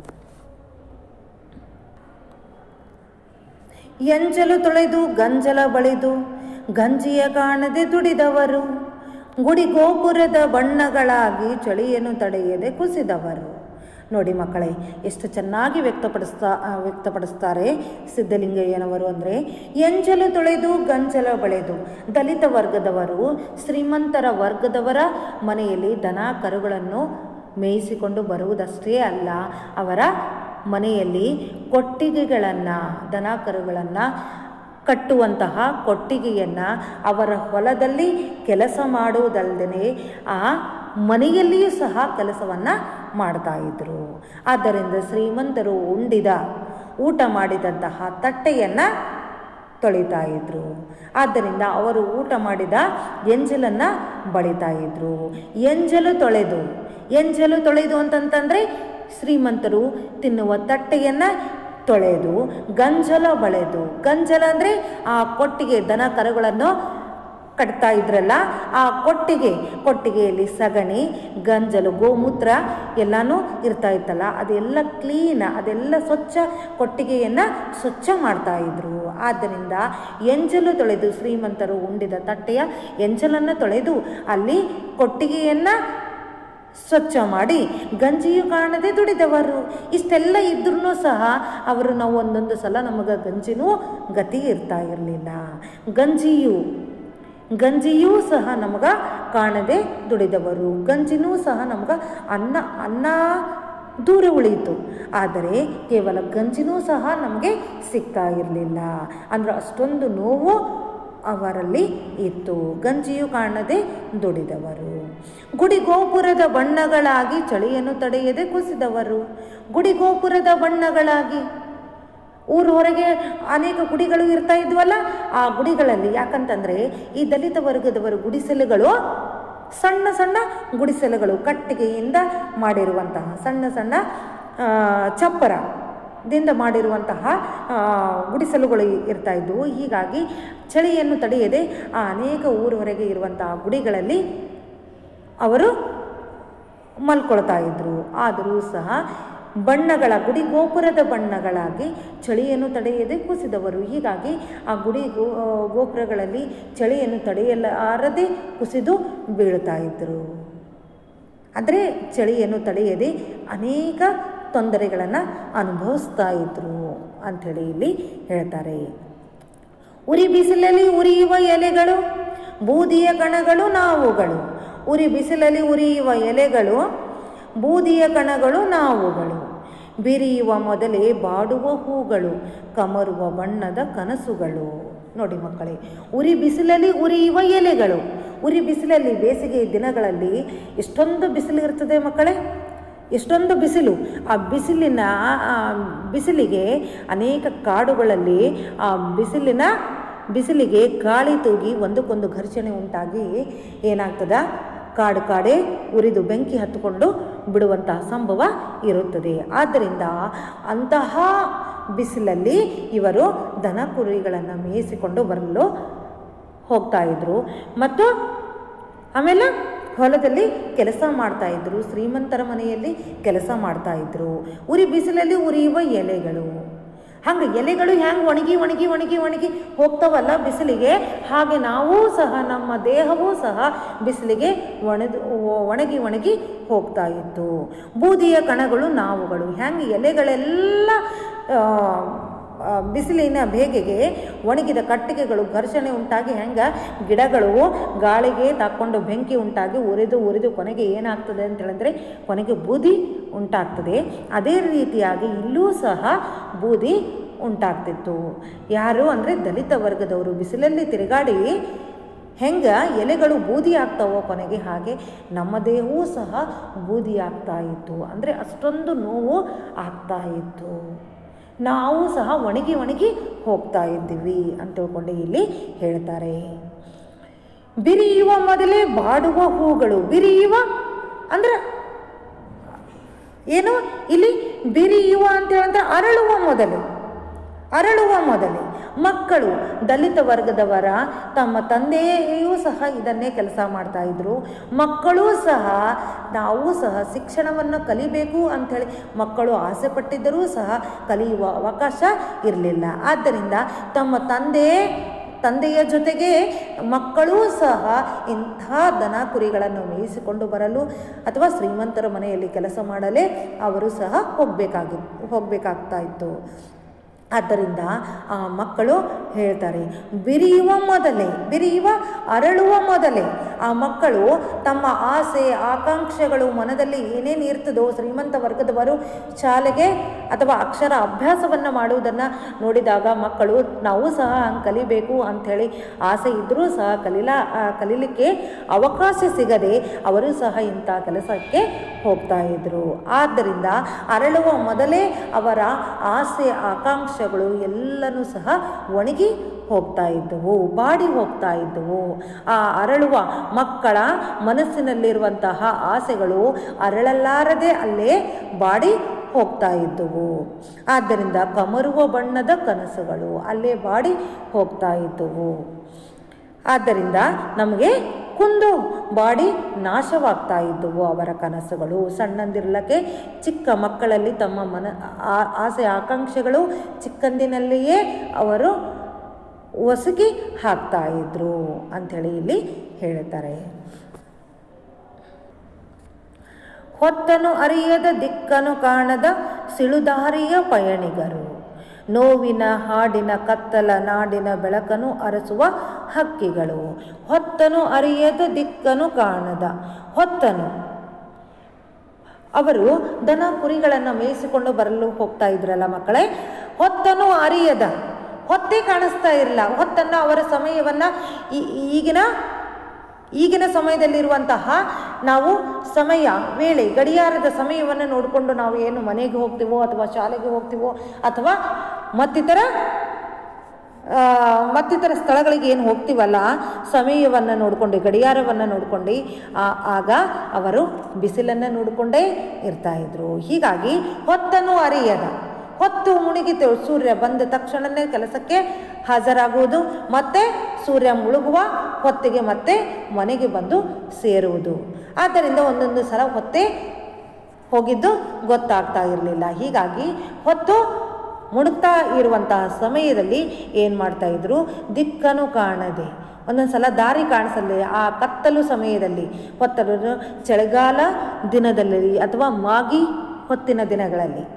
ಎಂಜಲು ತೊಳೆದು ಗಂಜಲ ಬಳಿದು ಗಂಜಿಯ ಕಾಣದೆ ದುಡಿದವರು ಗುಡಿ ಗೋಪುರದ ಬಣ್ಣಗಳಾಗಿ ಚಳಿಯನ್ನು ತಡೆಯದೆ ಕುಸಿದವರು ನೋಡಿ ಮಕ್ಕಳೇ ಎಷ್ಟು ಚೆನ್ನಾಗಿ ವ್ಯಕ್ತಪಡಿಸ್ತಾ ಆ, ವ್ಯಕ್ತಪಡಿಸ್ತಾರೆ ಸಿದ್ಧಲಿಂಗಯ್ಯನವರು ಅಂದರೆ ಎಂಜಲು ತೊಳೆದು ಗಂಜಲ ಬಳೆದು ದಲಿತ ವರ್ಗದವರು ಶ್ರೀಮಂತರ ವರ್ಗದವರ ಮನೆಯಲ್ಲಿ ದನ ಕರುಗಳನ್ನು ಮೇಯಿಸಿಕೊಂಡು ಬರುವುದಷ್ಟೇ ಅಲ್ಲ ಅವರ ಮನೆಯಲ್ಲಿ ಕೊಟ್ಟಿಗೆಗಳನ್ನು ದನ ಕರುಗಳನ್ನು ಕಟ್ಟುವಂತಹ ಕೊಟ್ಟಿಗೆಯನ್ನು ಅವರ ಹೊಲದಲ್ಲಿ ಕೆಲಸ ಮಾಡುವುದಲ್ಲದೆ ಆ ಮನೆಯಲ್ಲಿಯೂ ಸಹ ಕೆಲಸವನ್ನು ಮಾಡ್ತಾ ಇದ್ರು ಆದ್ದರಿಂದ ಶ್ರೀಮಂತರು ಉಂಡಿದ ಊಟ ಮಾಡಿದಂತಹ ತಟ್ಟೆಯನ್ನು ತೊಳಿತಾ ಇದ್ರು ಆದ್ದರಿಂದ ಅವರು ಊಟ ಮಾಡಿದ ಎಂಜಲನ್ನು ಬಳಿತಾ ಇದ್ರು ಎಂಜಲು ತೊಳೆದು ಎಂಜಲು ತೊಳೆದು ಅಂತಂತಂದರೆ ಶ್ರೀಮಂತರು ತಿನ್ನುವ ತಟ್ಟೆಯನ್ನು ತೊಳೆದು ಗಂಜಲ ಬಳೆದು ಗಂಜಲ ಅಂದರೆ ಆ ಕೊಟ್ಟಿಗೆ ದನ ಕರುಗಳನ್ನು ಕಟ್ತಾ ಇದ್ರಲ್ಲ ಆ ಕೊಟ್ಟಿಗೆ ಕೊಟ್ಟಿಗೆಯಲ್ಲಿ ಸಗಣಿ ಗಂಜಲು ಗೋಮೂತ್ರ ಎಲ್ಲನೂ ಇರ್ತಾ ಇತ್ತಲ್ಲ ಅದೆಲ್ಲ ಕ್ಲೀನ್ ಅದೆಲ್ಲ ಸ್ವಚ್ಛ ಕೊಟ್ಟಿಗೆಯನ್ನು ಸ್ವಚ್ಛ ಮಾಡ್ತಾ ಇದ್ರು ಆದ್ದರಿಂದ ಎಂಜಲು ತೊಳೆದು ಶ್ರೀಮಂತರು ಉಂಡಿದ ತಟ್ಟೆಯ ಎಂಜಲನ್ನು ತೊಳೆದು ಅಲ್ಲಿ ಕೊಟ್ಟಿಗೆಯನ್ನು ಸ್ವಚ್ಛ ಮಾಡಿ ಗಂಜಿಯು ಕಾಣದೆ ದುಡಿದವರು ಇಷ್ಟೆಲ್ಲ ಇದ್ರೂ ಸಹ ಅವರು ನಾವು ಒಂದೊಂದು ಸಲ ನಮಗೆ ಗಂಜಿನೂ ಗತಿ ಇರ್ತಾ ಇರಲಿಲ್ಲ ಗಂಜಿಯು ಗಂಜಿಯೂ ಸಹ ನಮಗ ಕಾಣದೆ ದುಡಿದವರು ಗಂಜಿನೂ ಸಹ ನಮಗ ಅನ್ನ ಅನ್ನ ದೂರ ಉಳಿಯಿತು ಆದರೆ ಕೇವಲ ಗಂಜಿನೂ ಸಹ ನಮಗೆ ಸಿಗ್ತಾ ಇರಲಿಲ್ಲ ಅಂದ್ರೆ ಅಷ್ಟೊಂದು ನೋವು ಅವರಲ್ಲಿ ಇತ್ತು ಗಂಜಿಯು ಕಾಣದೆ ದುಡಿದವರು ಗುಡಿ ಗೋಪುರದ ಬಣ್ಣಗಳಾಗಿ ಚಳಿಯನ್ನು ತಡೆಯದೆ ಕುಸಿದವರು ಗುಡಿ ಗೋಪುರದ ಬಣ್ಣಗಳಾಗಿ ಊರು ಹೊರಗೆ ಅನೇಕ ಗುಡಿಗಳು ಇರ್ತಾ ಇದ್ವಲ್ಲ ಆ ಗುಡಿಗಳಲ್ಲಿ ಯಾಕಂತಂದರೆ ಈ ದಲಿತ ವರ್ಗದವರು ಗುಡಿಸಲುಗಳು ಸಣ್ಣ ಸಣ್ಣ ಗುಡಿಸಲುಗಳು ಕಟ್ಟಿಗೆಯಿಂದ ಮಾಡಿರುವಂತಹ ಸಣ್ಣ ಸಣ್ಣ ಆ, ಚಪ್ಪರದಿಂದ ಮಾಡಿರುವಂತಹ ಆ, ಗುಡಿಸಲುಗಳು ಇರ್ತಾ ಇದ್ದವು ಹೀಗಾಗಿ ಚಳಿಯನ್ನು ತಡೆಯದೆ ಆ ಅನೇಕ ಊರು ಹೊರಗೆ ಇರುವಂತಹ ಗುಡಿಗಳಲ್ಲಿ ಅವರು ಮಲ್ಕೊಳ್ತಾ ಇದ್ರು ಆದರೂ ಸಹ ಬಣ್ಣಗಳ ಗುಡಿ ಗೋಪುರದ ಬಣ್ಣಗಳಾಗಿ ಚಳಿಯನ್ನು ತಡೆಯದೆ ಕುಸಿದವರು ಹೀಗಾಗಿ ಆ ಗುಡಿ ಗೋ ಗೋಪುರಗಳಲ್ಲಿ ಚಳಿಯನ್ನು ತಡೆಯಲಾರದೆ ಕುಸಿದು ಬೀಳ್ತಾ ಇದ್ದರು ಆದರೆ ಚಳಿಯನ್ನು ತಡೆಯದೆ ಅನೇಕ ತೊಂದರೆಗಳನ್ನು ಅನುಭವಿಸ್ತಾ ಇದ್ರು ಅಂಥೇಳಿ ಇಲ್ಲಿ ಹೇಳ್ತಾರೆ ಉರಿ ಬಿಸಿಲಲ್ಲಿ ಉರಿಯುವ ಎಲೆಗಳು ಬೂದಿಯ ಕಣಗಳು ನಾವುಗಳು ಉರಿ ಬಿಸಿಲಲ್ಲಿ ಉರಿಯುವ ಎಲೆಗಳು ಬೂದಿಯ ಕಣಗಳು ನಾವುಗಳು ಬಿರಿಯುವ ಮೊದಲೇ ಬಾಡುವ ಹೂಗಳು ಕಮರುವ ಬಣ್ಣದ ಕನಸುಗಳು ನೋಡಿ ಮಕ್ಕಳೇ ಉರಿ ಬಿಸಿಲಲ್ಲಿ ಉರಿಯುವ ಎಲೆಗಳು ಉರಿ ಬಿಸಿಲಲ್ಲಿ ಬೇಸಿಗೆ ದಿನಗಳಲ್ಲಿ ಎಷ್ಟೊಂದು ಬಿಸಿಲು ಇರ್ತದೆ ಮಕ್ಕಳೇ ಎಷ್ಟೊಂದು ಬಿಸಿಲು ಆ ಬಿಸಿಲಿನ ಆ ಬಿಸಿಲಿಗೆ ಅನೇಕ ಕಾಡುಗಳಲ್ಲಿ ಆ ಬಿಸಿಲಿನ ಬಿಸಿಲಿಗೆ ಗಾಳಿ ತೂಗಿ ಒಂದಕ್ಕೊಂದು ಘರ್ಷಣೆ ಉಂಟಾಗಿ ಏನಾಗ್ತದ ಕಾಡು ಕಾಡೆ ಉರಿದು ಬೆಂಕಿ ಹತ್ತಿಕೊಂಡು ಬಿಡುವಂತಹ ಸಂಭವ ಇರುತ್ತದೆ ಆದ್ದರಿಂದ ಅಂತಹ ಬಿಸಿಲಲ್ಲಿ ಇವರು ದನ ಕುರಿಗಳನ್ನು ಮೇಯಿಸಿಕೊಂಡು ಬರಲು ಹೋಗ್ತಾ ಇದ್ರು ಮತ್ತು ಆಮೇಲೆ ಹೊಲದಲ್ಲಿ ಕೆಲಸ ಮಾಡ್ತಾ ಇದ್ರು ಶ್ರೀಮಂತರ ಮನೆಯಲ್ಲಿ ಕೆಲಸ ಮಾಡ್ತಾ ಇದ್ರು ಉರಿ ಬಿಸಿಲಲ್ಲಿ ಉರಿಯುವ ಎಲೆಗಳು ಹಂಗೆ ಎಲೆಗಳು ಹೆಂಗೆ ಒಣಗಿ ಒಣಗಿ ಒಣಗಿ ಒಣಗಿ ಹೋಗ್ತಾವಲ್ಲ ಬಿಸಿಲಿಗೆ ಹಾಗೆ ನಾವೂ ಸಹ ನಮ್ಮ ದೇಹವೂ ಸಹ ಬಿಸಿಲಿಗೆ ಒಣದು ಒಣಗಿ ಒಣಗಿ ಹೋಗ್ತಾ ಇತ್ತು ಬೂದಿಯ ಕಣಗಳು ನಾವುಗಳು ಹೆಂಗೆ ಎಲೆಗಳೆಲ್ಲ ಆ, ಆ, ಬಿಸಿಲಿನ ಬೇಗೆಗೆ ಒಣಗಿದ ಕಟ್ಟಿಗೆಗಳು ಘರ್ಷಣೆ ಉಂಟಾಗಿ ಹೆಂಗೆ ಗಿಡಗಳು ಗಾಳಿಗೆ ತಕ್ಕೊಂಡು ಬೆಂಕಿ ಉಂಟಾಗಿ ಉರಿದು ಉರಿದು ಕೊನೆಗೆ ಏನಾಗ್ತದೆ ಅಂತ ಹೇಳಿದ್ರೆ ಕೊನೆಗೆ ಬೂದಿ ಉಂಟಾಗ್ತದೆ ಅದೇ ರೀತಿಯಾಗಿ ಇಲ್ಲೂ ಸಹ ಬೂದಿ ಉಂಟಾಗ್ತಿತ್ತು ಯಾರು ಅಂದರೆ ದಲಿತ ವರ್ಗದವರು ಬಿಸಿಲಲ್ಲಿ ತಿರುಗಾಡಿ ಹೆಂಗೆ ಎಲೆಗಳು ಬೂದಿ ಆಗ್ತಾವೋ ಕೊನೆಗೆ ಹಾಗೆ ನಮ್ಮ ದೇಹವೂ ಸಹ ಬೂದಿ ಆಗ್ತಾ ಇತ್ತು ಅಂದರೆ ಅಷ್ಟೊಂದು ನೋವು ಆಗ್ತಾ ಇತ್ತು ನಾವು ಸಹ ಒಣಗಿ ಒಣಗಿ ಹೋಗ್ತಾ ಇದ್ದೀವಿ ಅಂತ ತಿಳ್ಕೊಂಡು ಇಲ್ಲಿ ಹೇಳ್ತಾರೆ ಬಿರಿಯುವ ಮೊದಲೇ ಬಾಡುವ ಹೂಗಳು ಬಿರಿಯುವ ಅಂದ್ರೆ ಏನು ಇಲ್ಲಿ ಬಿರಿಯುವ ಅಂತ ಹೇಳಿದ್ರೆ ಅರಳುವ ಮೊದಲು ಅರಳುವ ಮೊದಲೇ ಮಕ್ಕಳು ದಲಿತ ವರ್ಗದವರ ತಮ್ಮ ತಂದೆಯೂ ಸಹ ಇದನ್ನೇ ಕೆಲಸ ಮಾಡ್ತಾ ಇದ್ರು ಮಕ್ಕಳೂ ಸಹ ನಾವು ಸಹ ಶಿಕ್ಷಣವನ್ನು ಕಲಿಬೇಕು ಅಂಥೇಳಿ ಮಕ್ಕಳು ಆಸೆ ಪಟ್ಟಿದ್ದರೂ ಸಹ ಕಲಿಯುವ ಅವಕಾಶ ಇರಲಿಲ್ಲ ಆದ್ದರಿಂದ ತಮ್ಮ ತಂದೆ ತಂದೆಯ ಜೊತೆಗೆ ಮಕ್ಕಳೂ ಸಹ ಇಂಥ ದನ ಕುರಿಗಳನ್ನು ಮೇಯಿಸಿಕೊಂಡು ಬರಲು ಅಥವಾ ಶ್ರೀಮಂತರ ಮನೆಯಲ್ಲಿ ಕೆಲಸ ಮಾಡಲೇ ಅವರು ಸಹ ಹೋಗಬೇಕಾಗಿ ಹೋಗಬೇಕಾಗ್ತಾ ಇತ್ತು ಆದ್ದರಿಂದ ಆ ಮಕ್ಕಳು ಹೇಳ್ತಾರೆ ಬಿರಿಯುವ ಮೊದಲೇ ಬಿರಿಯುವ ಅರಳುವ ಮೊದಲೇ ಆ ಮಕ್ಕಳು ತಮ್ಮ ಆಸೆ ಆಕಾಂಕ್ಷೆಗಳು ಮನದಲ್ಲಿ ಏನೇನು ಇರ್ತದೋ ಶ್ರೀಮಂತ ವರ್ಗದವರು ಶಾಲೆಗೆ ಅಥವಾ ಅಕ್ಷರ ಅಭ್ಯಾಸವನ್ನು ಮಾಡುವುದನ್ನು ನೋಡಿದಾಗ ಮಕ್ಕಳು ನಾವು ಸಹ ಹಂಗೆ ಕಲಿಬೇಕು ಅಂಥೇಳಿ ಆಸೆ ಇದ್ದರೂ ಸಹ ಕಲೀಲಾ ಆ, ಕಲೀಲಿಕ್ಕೆ ಅವಕಾಶ ಸಿಗದೆ ಅವರು ಸಹ ಇಂಥ ಕೆಲಸಕ್ಕೆ ಹೋಗ್ತಾ ಇದ್ರು ಆದ್ದರಿಂದ ಅರಳುವ ಮೊದಲೇ ಅವರ ಆಸೆ ಆಕಾಂಕ್ಷೆಗಳು ಎಲ್ಲನೂ ಸಹ ಒಣಗಿ ಹೋಗ್ತಾ ಇದ್ದವು ಬಾಡಿ ಹೋಗ್ತಾ ಇದ್ದವು ಆ ಅರಳುವ ಮಕ್ಕಳ ಮನಸ್ಸಿನಲ್ಲಿರುವಂತಹ ಆಸೆಗಳು ಅರಳಲಾರದೆ ಅಲ್ಲೇ ಬಾಡಿ ಹೋಗ್ತಾ ಇದ್ದವು ಆದ್ದರಿಂದ ಕಮರುವ ಬಣ್ಣದ ಕನಸುಗಳು ಅಲ್ಲೇ ಬಾಡಿ ಹೋಗ್ತಾ ಇದ್ದವು ಆದ್ದರಿಂದ ನಮಗೆ ಕುಂದು ಬಾಡಿ ನಾಶವಾಗ್ತಾ ಇದ್ದವು ಅವರ ಕನಸುಗಳು ಸಣ್ಣಂದಿರ್ಲಕ್ಕೆ ಚಿಕ್ಕ ಮಕ್ಕಳಲ್ಲಿ ತಮ್ಮ ಮನ ಆ- ಆಸೆ ಆಕಾಂಕ್ಷೆಗಳು ಚಿಕ್ಕಂದಿನಲ್ಲಿಯೇ ಅವರು ಒಸಗಿ ಹಾಕ್ತಾ ಇದ್ರು ಅಂಥೇಳಿ ಇಲ್ಲಿ ಹೇಳ್ತಾರೆ ಹೊತ್ತನು ಅರಿಯದ ದಿಕ್ಕನು ಕಾಣದ ಸಿಳುದಾರಿಯ ಪಯಣಿಗರು ನೋವಿನ ಹಾಡಿನ ಕತ್ತಲ ನಾಡಿನ ಬೆಳಕನು ಅರಸುವ ಹಕ್ಕಿಗಳು ಹೊತ್ತನು ಅರಿಯದ ದಿಕ್ಕನು ಕಾಣದ ಹೊತ್ತನು ಅವರು ದನ ಕುರಿಗಳನ್ನು ಮೇಯಿಸಿಕೊಂಡು ಬರಲು ಹೋಗ್ತಾ ಇದ್ರಲ್ಲ ಮಕ್ಕಳೇ ಹೊತ್ತನು ಅರಿಯದ ಹೊತ್ತೇ ಕಾಣಿಸ್ತಾ ಇರಲಿಲ್ಲ ಹೊತ್ತನ್ನು ಅವರ ಸಮಯವನ್ನು ಈಗಿನ ಈಗಿನ ಸಮಯದಲ್ಲಿರುವಂತಹ ನಾವು ಸಮಯ ವೇಳೆ ಗಡಿಯಾರದ ಸಮಯವನ್ನು ನೋಡಿಕೊಂಡು ನಾವು ಏನು ಮನೆಗೆ ಹೋಗ್ತೀವೋ ಅಥವಾ ಶಾಲೆಗೆ ಹೋಗ್ತೀವೋ ಅಥವಾ ಮತ್ತಿತರ ಆ, ಮತ್ತಿತರ ಸ್ಥಳಗಳಿಗೆ ಏನು ಹೋಗ್ತೀವಲ್ಲ ಸಮಯವನ್ನು ನೋಡಿಕೊಂಡು ಗಡಿಯಾರವನ್ನು ನೋಡಿಕೊಂಡು ಆಗ ಅವರು ಬಿಸಿಲನ್ನು ನೋಡಿಕೊಂಡೇ ಇರ್ತಾ ಇದ್ರು ಹೀಗಾಗಿ ಹೊತ್ತನ್ನು ಅರಿಯದ ಹೊತ್ತು ಮುಳುಗಿತು ಸೂರ್ಯ ಬಂದ ತಕ್ಷಣವೇ ಕೆಲಸಕ್ಕೆ ಹಾಜರಾಗುವುದು ಮತ್ತೆ ಸೂರ್ಯ ಮುಳುಗುವ ಹೊತ್ತಿಗೆ ಮತ್ತೆ ಮನೆಗೆ ಬಂದು ಸೇರುವುದು ಆದ್ದರಿಂದ ಒಂದೊಂದು ಸಲ ಹೊತ್ತೇ ಹೋಗಿದ್ದು ಗೊತ್ತಾಗ್ತಾ ಇರಲಿಲ್ಲ ಹೀಗಾಗಿ ಹೊತ್ತು ಮುಡುಕ್ತಾ ಇರುವಂತಹ ಸಮಯದಲ್ಲಿ ಏನು ಮಾಡ್ತಾ ಇದ್ರು ದಿಕ್ಕನು ಕಾಣದೆ ಒಂದೊಂದು ಸಲ ದಾರಿ ಕಾಣಿಸಲಿ ಆ ಕತ್ತಲು ಸಮಯದಲ್ಲಿ ಹೊತ್ತಲು ಚಳಿಗಾಲ ದಿನದಲ್ಲಿ ಅಥವಾ ಮಾಗಿ ಹೊತ್ತಿನ ದಿನಗಳಲ್ಲಿ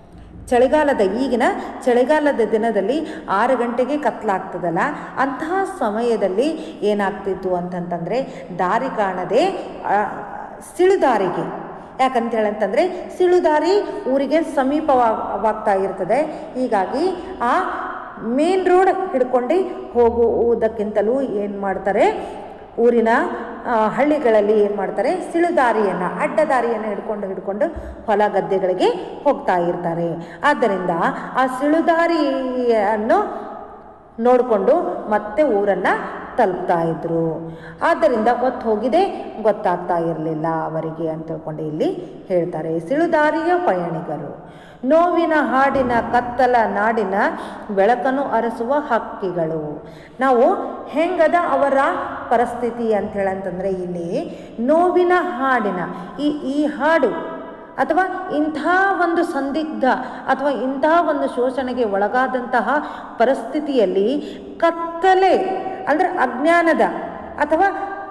ಚಳಿಗಾಲದ ಈಗಿನ ಚಳಿಗಾಲದ ದಿನದಲ್ಲಿ ಆರು ಗಂಟೆಗೆ ಕತ್ಲಾಗ್ತದಲ್ಲ ಅಂತಹ ಸಮಯದಲ್ಲಿ ಏನಾಗ್ತಿತ್ತು ಅಂತಂತಂದರೆ ದಾರಿ ಕಾಣದೆ ಆ, ಸಿಳುದಾರಿಗೆ ಯಾಕಂತ ಹೇಳಂತಂದರೆ ಸಿಳುದಾರಿ ಊರಿಗೆ ಸಮೀಪವಾಗ್ತಾ ಇರ್ತದೆ ಹೀಗಾಗಿ ಆ ಮೇನ್ ರೋಡ್ ಹಿಡ್ಕೊಂಡು ಹೋಗುವುದಕ್ಕಿಂತಲೂ ಏನು ಮಾಡ್ತಾರೆ ಊರಿನ ಆ, ಹಳ್ಳಿಗಳಲ್ಲಿ ಏನು ಮಾಡ್ತಾರೆ ಸಿಳುದಾರಿಯನ್ನು ಅಡ್ಡದಾರಿಯನ್ನು ಹಿಡ್ಕೊಂಡು ಹಿಡ್ಕೊಂಡು ಹೊಲ ಗದ್ದೆಗಳಿಗೆ ಹೋಗ್ತಾ ಇರ್ತಾರೆ ಆದ್ದರಿಂದ ಆ ಸಿಳುದಾರಿಯನ್ನು ನೋಡಿಕೊಂಡು ಮತ್ತೆ ಊರನ್ನು ತಲುಪ್ತಾ ಇದ್ರು ಆದ್ದರಿಂದ ಹೊತ್ತು ಹೋಗಿದೆ ಗೊತ್ತಾಗ್ತಾ ಇರಲಿಲ್ಲ ಅವರಿಗೆ ಅಂತ ತಿಳ್ಕೊಂಡು ಇಲ್ಲಿ ಹೇಳ್ತಾರೆ ಸಿಳುದಾರಿಯ ಪಯಣಿಗರು ನೋವಿನ ಹಾಡಿನ ಕತ್ತಲ ನಾಡಿನ ಬೆಳಕನ್ನು ಅರಸುವ ಹಕ್ಕಿಗಳು ನಾವು ಹೆಂಗದ ಅವರ ಪರಿಸ್ಥಿತಿ ಅಂತ ಹೇಳಂತಂದರೆ ಇಲ್ಲಿ ನೋವಿನ ಹಾಡಿನ ಈ ಈ ಹಾಡು ಅಥವಾ ಇಂಥ ಒಂದು ಸಂದಿಗ್ಧ ಅಥವಾ ಇಂಥ ಒಂದು ಶೋಷಣೆಗೆ ಒಳಗಾದಂತಹ ಪರಿಸ್ಥಿತಿಯಲ್ಲಿ ಕತ್ತಲೆ ಅಂದರೆ ಅಜ್ಞಾನದ ಅಥವಾ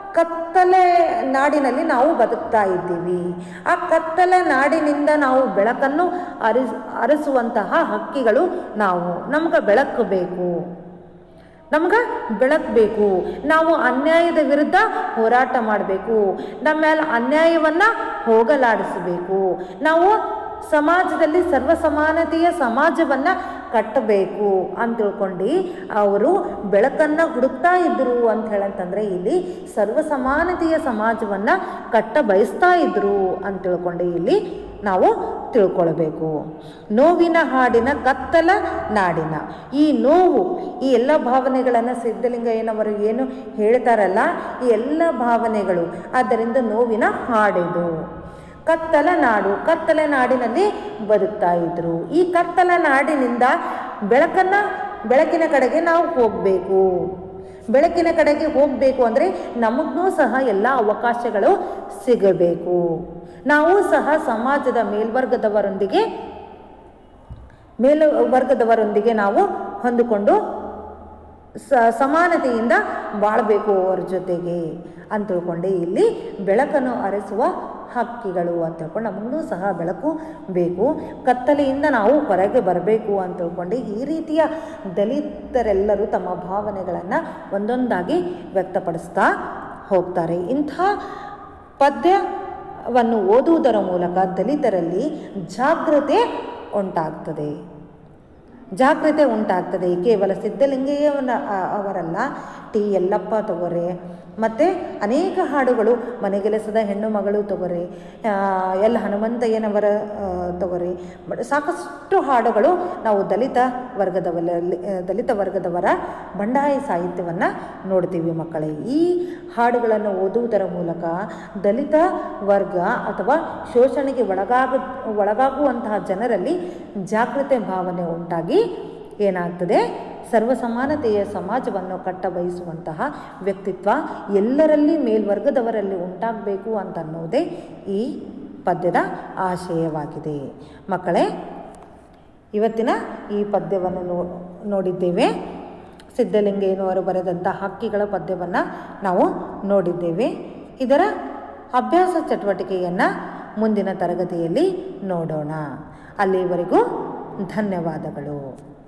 ಕತ್ತಲೆ ನಾಡಿನಲ್ಲಿ ನಾವು ಬದುಕ್ತಾ ಇದ್ದೀವಿ ಆ ಕತ್ತಲೆ ನಾಡಿನಿಂದ ನಾವು ಬೆಳಕನ್ನು ಅರಿಸ್ ಅರಸುವಂತಹ ಹಕ್ಕಿಗಳು ನಾವು ನಮ್ಗೆ ಬೆಳಕು ಬೇಕು ನಮ್ಗೆ ಬೆಳಕು ಬೇಕು ನಾವು ಅನ್ಯಾಯದ ವಿರುದ್ಧ ಹೋರಾಟ ಮಾಡಬೇಕು ನಮ್ಮ ಮೇಲೆ ಅನ್ಯಾಯವನ್ನು ಹೋಗಲಾಡಿಸಬೇಕು ನಾವು ಸಮಾಜದಲ್ಲಿ ಸರ್ವ ಸಮಾನತೆಯ ಸಮಾಜವನ್ನು ಕಟ್ಟಬೇಕು ಅಂತ ತಿಳ್ಕೊಂಡು ಅವರು ಬೆಳಕನ್ನು ಹುಡುಕ್ತಾ ಇದ್ರು ಅಂತ ಹೇಳಂತಂದ್ರೆ ಇಲ್ಲಿ ಸರ್ವ ಸಮಾನತೆಯ ಸಮಾಜವನ್ನು ಕಟ್ಟ ಬಯಸ್ತಾ ಇದ್ರು ಅಂತ ತಿಳ್ಕೊಂಡು ಇಲ್ಲಿ ನಾವು ತಿಳ್ಕೊಳ್ಬೇಕು ನೋವಿನ ಹಾಡಿನ ಕತ್ತಲ ನಾಡಿನ ಈ ನೋವು ಈ ಎಲ್ಲ ಭಾವನೆಗಳನ್ನು ಸಿದ್ಧಲಿಂಗಯ್ಯನವರು ಏನು ಹೇಳ್ತಾರಲ್ಲ ಈ ಎಲ್ಲ ಭಾವನೆಗಳು ಆದ್ದರಿಂದ ನೋವಿನ ಹಾಡಿದು ಕತ್ತಲ ನಾಡು ಕತ್ತಲ ನಾಡಿನಲ್ಲಿ ಬದುಕ್ತಾ ಇದ್ರು ಈ ಕತ್ತಲ ನಾಡಿನಿಂದ ಬೆಳಕನ್ನ ಬೆಳಕಿನ ಕಡೆಗೆ ನಾವು ಹೋಗಬೇಕು ಬೆಳಕಿನ ಕಡೆಗೆ ಹೋಗಬೇಕು ಅಂದರೆ ನಮಗೂ ಸಹ ಎಲ್ಲ ಅವಕಾಶಗಳು ಸಿಗಬೇಕು ನಾವು ಸಹ ಸಮಾಜದ ಮೇಲ್ವರ್ಗದವರೊಂದಿಗೆ ಮೇಲು ವರ್ಗದವರೊಂದಿಗೆ ನಾವು ಹೊಂದಿಕೊಂಡು ಸ ಸಮಾನತೆಯಿಂದ ಬಾಳಬೇಕು ಅವರ ಜೊತೆಗೆ ಅಂತ ತಿಳ್ಕೊಂಡೆ ಇಲ್ಲಿ ಬೆಳಕನ್ನು ಅರಸುವ ಹಕ್ಕಿಗಳು ಅಂತ ತಿಳ್ಕೊಂಡು ನಮಗೂ ಸಹ ಬೆಳಕು ಬೇಕು ಕತ್ತಲೆಯಿಂದ ನಾವು ಹೊರಗೆ ಬರಬೇಕು ಅಂತ ತಿಳ್ಕೊಂಡು ಈ ರೀತಿಯ ದಲಿತರೆಲ್ಲರೂ ತಮ್ಮ ಭಾವನೆಗಳನ್ನು ಒಂದೊಂದಾಗಿ ವ್ಯಕ್ತಪಡಿಸ್ತಾ ಹೋಗ್ತಾರೆ ಇಂಥ ಪದ್ಯವನ್ನು ಓದುವುದರ ಮೂಲಕ ದಲಿತರಲ್ಲಿ ಜಾಗೃತೆ ಉಂಟಾಗ್ತದೆ ಜಾಗೃತೆ ಉಂಟಾಗ್ತದೆ ಕೇವಲ ಸಿದ್ಧಲಿಂಗಯ್ಯವನ ಆ- ಅವರಲ್ಲ ಟಿ ಯಲ್ಲಪ್ಪ ತಗೋರೆ ಮತ್ತು ಅನೇಕ ಹಾಡುಗಳು ಮನೆಗೆಲಸದ ಹೆಣ್ಣು ಮಗಳು ತಗೋರಿ ಆ, ಎಲ್ ಹನುಮಂತಯ್ಯನವರ ಆ, ತಗೋರಿ ಬಟ್ ಸಾಕಷ್ಟು ಹಾಡುಗಳು ನಾವು ದಲಿತ ವರ್ಗದವರಲ್ಲಿ ಆ, ದಲಿತ ವರ್ಗದವರ ಬಂಡಾಯ ಸಾಹಿತ್ಯವನ್ನು ನೋಡ್ತೀವಿ ಮಕ್ಕಳೇ ಈ ಹಾಡುಗಳನ್ನು ಓದುವುದರ ಮೂಲಕ ದಲಿತ ವರ್ಗ ಅಥವಾ ಶೋಷಣೆಗೆ ಒಳಗಾಗ ಒಳಗಾಗುವಂತಹ ಜನರಲ್ಲಿ ಜಾಗೃತೆ ಭಾವನೆ ಉಂಟಾಗಿ ಏನಾಗ್ತದೆ ಸರ್ವ ಸಮಾನತೆಯ ಸಮಾಜವನ್ನು ಕಟ್ಟ ಬಯಸುವಂತಹ ವ್ಯಕ್ತಿತ್ವ ಎಲ್ಲರಲ್ಲಿ ಮೇಲ್ವರ್ಗದವರಲ್ಲಿ ಉಂಟಾಗಬೇಕು ಅಂತ ಅನ್ನೋದೇ ಈ ಪದ್ಯದ ಆಶಯವಾಗಿದೆ ಮಕ್ಕಳೇ ಇವತ್ತಿನ ಈ ಪದ್ಯವನ್ನು ನೋ ನೋಡಿದ್ದೇವೆ ಸಿದ್ಧಲಿಂಗಯ್ಯನವರು ಬರೆದಂಥ ಹಕ್ಕಿಗಳ ಪದ್ಯವನ್ನು ನಾವು ನೋಡಿದ್ದೇವೆ ಇದರ ಅಭ್ಯಾಸ ಚಟುವಟಿಕೆಯನ್ನು ಮುಂದಿನ ತರಗತಿಯಲ್ಲಿ ನೋಡೋಣ ಅಲ್ಲಿವರೆಗೂ ಧನ್ಯವಾದಗಳು